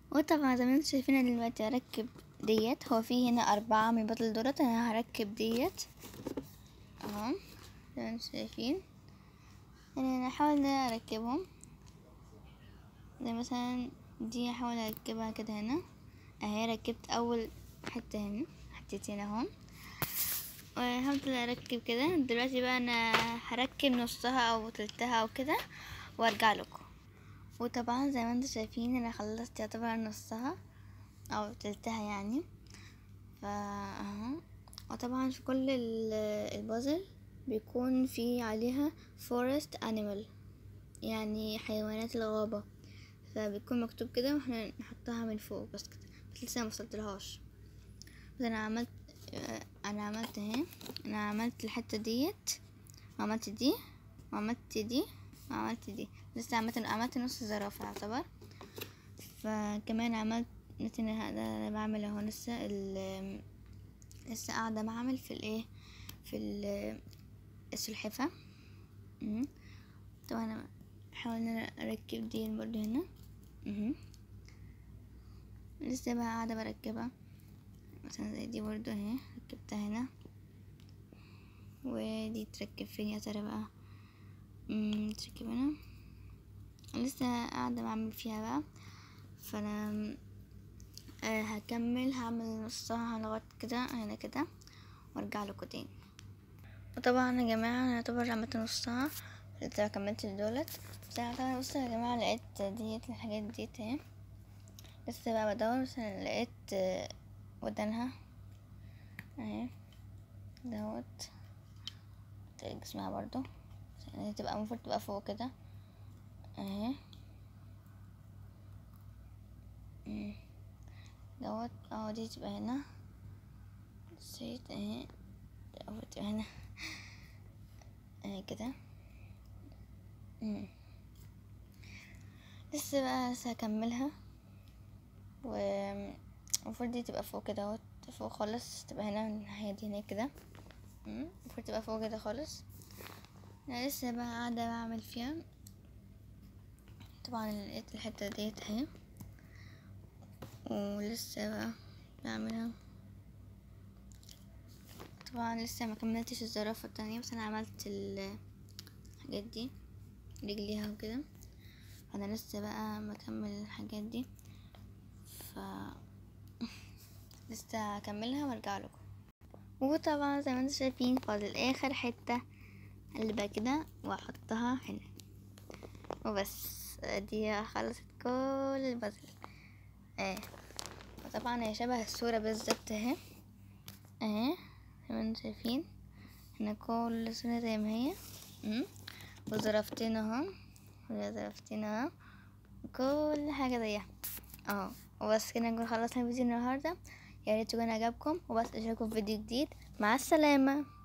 وطبعا زي ما انتم شايفين انا دلوقتي هركب ديت هو في هنا اربعة من بطل دولت انا هركب ديت اهو زي ما انتم شايفين يعني انا هحاول ان انا اركبهم زي مثلا دي هحاول اركبها كده هنا اهي ركبت اول حتة هنا حتتين اهو وهفضل اركب كده دلوقتي بقى انا هركب نصها او تلتها او كده وارجع لكم وطبعا زي ما انتم شايفين انا خلصت يعتبر نصها او تلتها يعني فا اهو وطبعا في كل ال- البازل بيكون في عليها forest animal يعني حيوانات الغابة فبيكون مكتوب كده واحنا نحطها من فوق بس كده بس لسه ما وصلتلهاش بس انا عملت آه، انا عملت اهي انا عملت الحتة ديت وعملت دي وعملت دي وعملت دي لسه عملت عملت نص زرافة يعتبر فكمان عملت نتن هذا انا بعمل اهو لسه ال لسه قاعدة بعمل في الايه في ال- السلحفة مم. طبعا انا بحاول ان انا اركب دي برضه هنا مهم. لسه بقى قاعدة بركبها مثلا زي دي برضه اهي ركبتها هنا ودي تركب فين يا ترى بقى مم، تركب هنا لسه قاعدة بعمل فيها بقى فانا آه هكمل هعمل نصها لغاية كده هنا كده وارجع لكم تاني وطبعا يا جماعة انا يعتبر عملت نصها لسه ما كملتش دولت بس انا طبعا بصوا يا جماعة لقيت ديت الحاجات ديت اهي لسه بقى بدور بس انا لقيت آه، ودانها اهي دوت طريقة جسمها برضو يعني تبقى المفروض تبقى فوق كده اهي مم. دوت اه دي تبقى هنا نسيت اهي المفروض تبقى هنا اهي كده مم. لسه بقى لسه هكملها و المفروض دي تبقى فوق كده اهوت فوق خالص تبقى هنا من الناحية دي هنا كده مم. المفروض تبقى فوق كده خالص انا لسه بقى قاعدة بعمل فيها طبعا لقيت الحتة ديت اهي ولسه بقى بعملها طبعا لسه ما كملتش الزرافة التانية بس انا عملت ال- الحاجات دي رجليها وكده فانا لسه بقى مكمل الحاجات دي ف لسه هكملها وارجع لكم وطبعا زي ما انتم شايفين فاضل اخر حتة اللي بقى كده واحطها هنا وبس دي خلصت كل البازل ايه وطبعا هي شبه الصورة بالظبط اهي اهي زي ما انتم شايفين هنا كل صورة زي ما هي أمم. وزرفتين اهو وزرفتين اهو كل حاجة زيها اهو وبس كده نكون خلصنا الفيديو النهاردة يا ريت يكون عجبكم وبس اشوفكم في فيديو جديد مع السلامة